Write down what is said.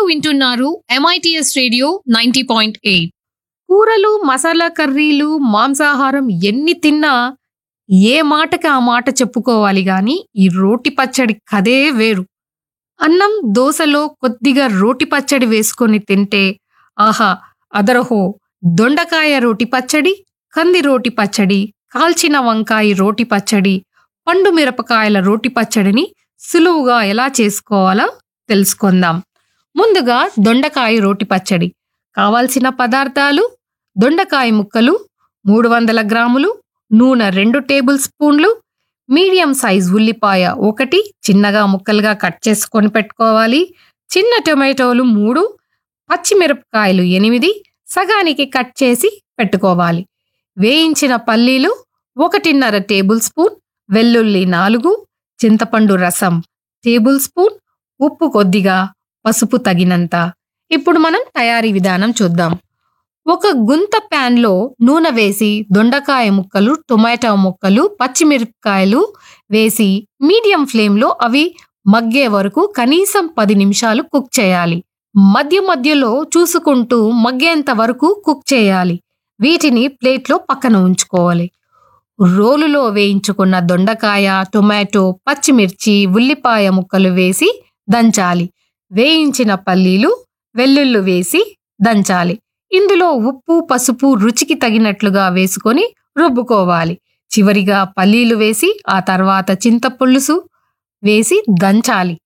వింటున్నారు MITS radio ninety point eight కూరలు మసాలా కర్రీలు మాంసాహారం ఎన్ని తిన్నా ఏ మాటకి ఆ మాట చెప్పుకోవాలి గాని ఈ రోటి పచ్చడి కదే వేరు అన్నం దోశలో కొద్దిగా రోటి పచ్చడి వేసుకొని తింటే ఆహా అదరహో దొండకాయ రోటి పచ్చడి కంది రోటి పచ్చడి కాల్చిన వంకాయ రోటి పచ్చడి పండు మిరపకాయల రోటి పచ్చడిని సులువుగా ఎలా చేసుకోవాలో తెలుసుకుందాం ముందుగా దొండకాయ రోటి పచ్చడి కావాల్సిన పదార్థాలు దొండకాయ ముక్కలు మూడు వందల గ్రాములు నూనె రెండు టేబుల్ స్పూన్లు మీడియం సైజ్ ఉల్లిపాయ ఒకటి చిన్నగా ముక్కలుగా కట్ చేసుకొని పెట్టుకోవాలి చిన్న టొమాటోలు మూడు పచ్చిమిరపకాయలు ఎనిమిది సగానికి కట్ చేసి పెట్టుకోవాలి వేయించిన పల్లీలు ఒకటిన్నర టేబుల్ స్పూన్ వెల్లుల్లి నాలుగు చింతపండు రసం టేబుల్ స్పూన్ ఉప్పు కొద్దిగా పసుపు తగినంత ఇప్పుడు మనం తయారీ విధానం చూద్దాం ఒక గుంత ప్యాన్లో నూనె వేసి దొండకాయ ముక్కలు టొమాటో ముక్కలు పచ్చిమిరపకాయలు వేసి మీడియం ఫ్లేమ్లో అవి మగ్గే వరకు కనీసం పది నిమిషాలు కుక్ చేయాలి మధ్య మధ్యలో చూసుకుంటూ మగ్గేంత వరకు కుక్ చేయాలి వీటిని ప్లేట్లో పక్కన ఉంచుకోవాలి రోలులో వేయించుకున్న దొండకాయ టొమాటో పచ్చిమిర్చి ఉల్లిపాయ ముక్కలు వేసి దంచాలి వేయించిన పల్లీలు వెల్లుల్లి వేసి దంచాలి ఇందులో ఉప్పు పసుపు రుచికి తగినట్లుగా వేసుకొని రుబ్బుకోవాలి చివరిగా పల్లీలు వేసి ఆ తర్వాత చింతపులుసు వేసి దంచాలి